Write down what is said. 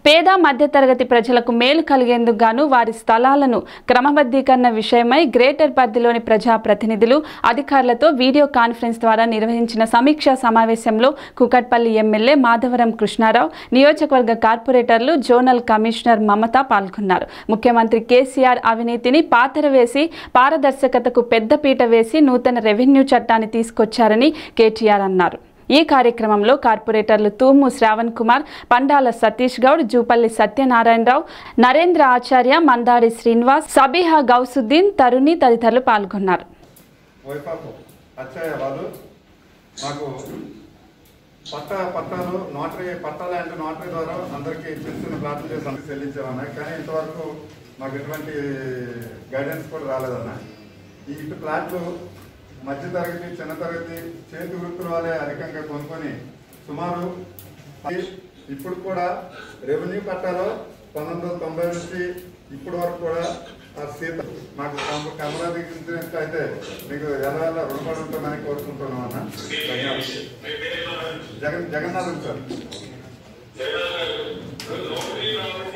పేద మధ్యతరగతి ప్రజలకు మేలు కలిగేందుకు గాను వారి స్థలాలను క్రమబద్ధీకరణ విషయమై గ్రేటర్ పరిధిలోని ప్రజాప్రతినిధులు అధికారులతో వీడియో కాన్ఫరెన్స్ ద్వారా నిర్వహించిన సమీక్షా సమావేశంలో కుకట్పల్లి ఎమ్మెల్యే మాధవరం కృష్ణారావు నియోజకవర్గ కార్పొరేటర్లు జోనల్ కమిషనర్ మమత పాల్గొన్నారు ముఖ్యమంత్రి కేసీఆర్ అవినీతిని పాతరవేసి పారదర్శకతకు పెద్దపీట వేసి నూతన రెవెన్యూ చట్టాన్ని తీసుకొచ్చారని కేటీఆర్ అన్నారు ఈ కార్యక్రమంలో కార్పొరేటర్లు తూము శ్రావణ్ కుమార్ పండాల సతీష్ గౌడ్ జూపల్లి సత్యనారాయణరావు నరేంద్ర ఆచార్య మందాడి శ్రీనివాస్ సబీహా గౌసుద్దీన్ తరుణి తదితరులు పాల్గొన్నారు వైఫ్ ఆఫ్ అచ్చయ్య వాళ్ళు మాకు పట్ట పట్టాలు నోటరీ పట్టా ల్యాండ్ నోటరీ ద్వారా అందరికీ చిన్న చిన్న ప్లాట్లు చేసి అందరికి చెల్లించామన్న కానీ ఇంతవరకు మాకు ఎటువంటి గైడెన్స్ కూడా రాలేదన్న ఈ ఇటు ప్లాట్లు మధ్య తరగతి చిన్న తరగతి చేతి వృత్తుల వాళ్ళే అధికంగా కొనుక్కొని సుమారు ఇప్పుడు కూడా రెవెన్యూ పట్టాలో పంతొమ్మిది వందల తొంభై నుంచి ఇప్పటి వరకు కూడా ఆ సీత మాకు కెమెరా దిగించినట్లయితే మీకు ఎలా ఎలా రుణపడి ఉంటుందని కోరుకుంటున్నాం అన్న ధన్యవాదాలు. జగన్ జగన్నాథన్ సార్